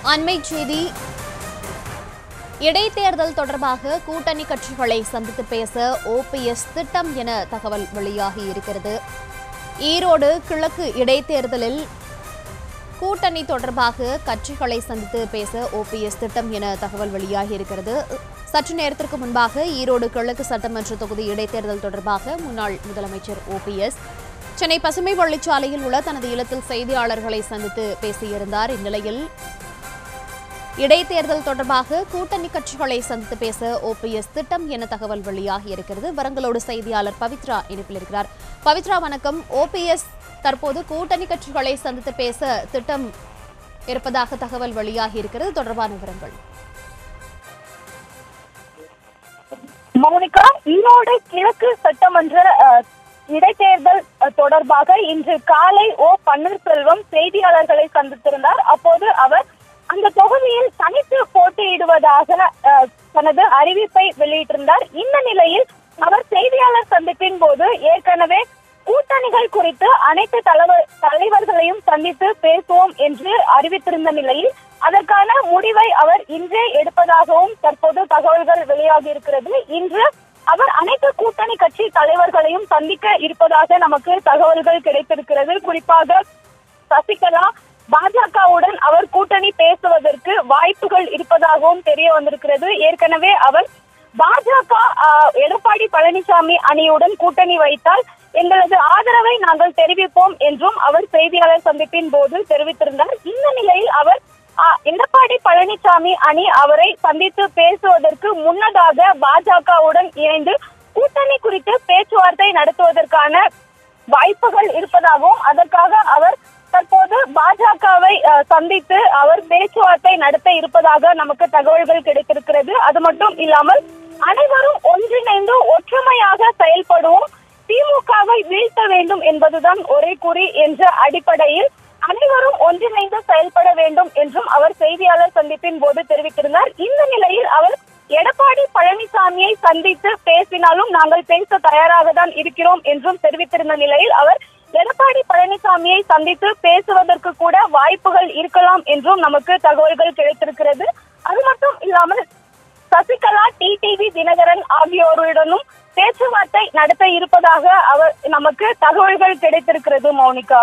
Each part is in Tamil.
அண்மை செய்தி இடைத்தேர்தல் தொடர்பாக கூட்டணி கட்சிகளை சந்தித்து பேச ஓபிஎஸ் திட்டம் என தகவல் வெளியாகி இருக்கிறது ஈரோடு கிழக்கு இடைத்தேர்தலில் கூட்டணி தொடர்பாக கட்சிகளை சந்தித்து பேச ஓபிஎஸ் திட்டம் என தகவல் வெளியாகி இருக்கிறது சற்று நேரத்திற்கு முன்பாக ஈரோடு கிழக்கு சட்டமன்ற தொகுதி இடைத்தேர்தல் தொடர்பாக முன்னாள் முதலமைச்சர் ஓபிஎஸ் சென்னை பசுமை வழிச்சாலையில் உள்ள தனது இல்லத்தில் செய்தியாளர்களை சந்தித்து பேசியிருந்தார் இந்நிலையில் இடைத்தேர்தல் தொடர்பாக கூட்டணி கட்சிகளை சந்தித்து பேச ஓபிஎஸ் திட்டம் என தகவல் வெளியாகி இருக்கிறது வரங்களோடு செய்தியாளர் பவித்ரா இணைப்பில் இருக்கிறார் பவித்ரா வணக்கம் ஓபிஎஸ் தற்போது கூட்டணி கட்சிகளை சந்தித்து பேச திட்டம் இருப்பதாக தகவல் வெளியாகி இருக்கிறது தொடர்பான விவரங்கள் மௌனிகா ஈரோடு கிழக்கு சட்டமன்ற அஹ், இடைத்தேர்தல் அஹ், தொடர்பாக இன்று காலை ஓ பன்னீர்செல்வம் செய்தியாளர்களை சந்தித்திருந்தார் அப்போது அவர் அந்த தொகுதியில் தனித்து போட்டியிடுவதாக அஹ், தனது அறிவிப்பை வெளியிட்டிருந்தார் இந்த நிலையில் அவர் செய்தியாளர் சந்திப்பின் போது ஏற்கனவே கூட்டணிகள் குறித்து அனைத்து தலைவர் தலைவர்களையும் சந்தித்து பேசுவோம் என்று அறிவித்திருந்த நிலையில் அதற்கான முடிவை அவர் இன்றே எடுப்பதாகவும் தற்போது தகவல்கள் வெளியாகி இருக்கிறது இன்று அவர் அனைத்து கூட்டணி கட்சி தலைவர்களையும் சந்திக்க இருப்பதாக நமக்கு தகவல்கள் கிடைத்திருக்கிறது குறிப்பாக சசிகலா பாஜகவுடன் அவர் கூட்டணி பேசுவதற்கு வாய்ப்புகள் இருப்பதாகவும் தெரிய வந்திருக்கிறது ஏற்கனவே அவர் பாஜக ஆஹ், எடப்பாடி பழனிசாமி அணியுடன் கூட்டணி வைத்தால் எங்களது ஆதரவை நாங்கள் தெரிவிப்போம் என்றும் அவர் செய்தியாளர் சந்திப்பின் போது தெரிவித்திருந்தார் இந்த நிலையில் அவர் ஆஹ், எடப்பாடி பழனிசாமி அணி அவரை சந்தித்து பேசுவதற்கு முன்னதாக பாஜகவுடன் இணைந்து கூட்டணி குறித்து பேச்சுவார்த்தை நடத்துவதற்கான வாய்ப்புகள் இருப்பதாகவும் அதற்காக அவர் தற்போது பாஜகவை அஹ், சந்தித்து அவர் பேச்சுவார்த்தை நடத்த இருப்பதாக நமக்கு தகவல்கள் கிடைத்திருக்கிறது அது மட்டும் இல்லாமல் அனைவரும் ஒன்றிணைந்து ஒற்றுமையாக செயல்படுவோம் திமுகவை வீழ்த்த வேண்டும் என்பதுதான் ஒரே குறி என்ற அடிப்படையில் அனைவரும் ஒன்றிணைந்து செயல்பட வேண்டும் என்றும் அவர் செய்தியாளர் சந்திப்பின் போது தெரிவித்திருந்தார் இந்த நிலையில் அவர் எடப்பாடி பழனிசாமியை சந்தித்து பேசினாலும் நாங்கள் பேச தயாராக தான் இருக்கிறோம் என்றும் தெரிவித்திருந்த நிலையில் அவர் எடப்பாடி பழனிசாமியை சந்தித்து பேசுவதற்கு கூட வாய்ப்புகள் இருக்கலாம் என்றும் நமக்கு தகவல்கள் கிடைத்திருக்கிறது அது மட்டும் இல்லாமல் சசிகலா டிடிவி தினகரன் ஆகியோருடனும் பேச்சுவார்த்தை நடத்த இருப்பதாக அவர் நமக்கு தகவல்கள் கிடைத்திருக்கிறது மௌனிகா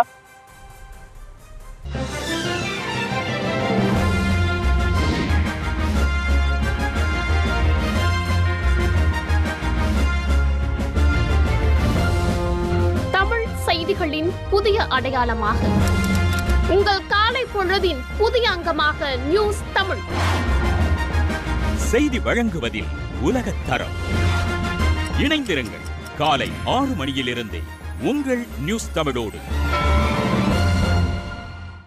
தமிழ் செய்திகளின் புதிய அடையாளமாக உங்கள் காலை பொழுதின் புதிய அங்கமாக நியூஸ் தமிழ் செய்தி வழங்குவதில் உலகத் தரம் இணைந்திருங்கள் காலை ஆறு மணியிலிருந்தே உங்கள் நியூஸ் தமிழோடு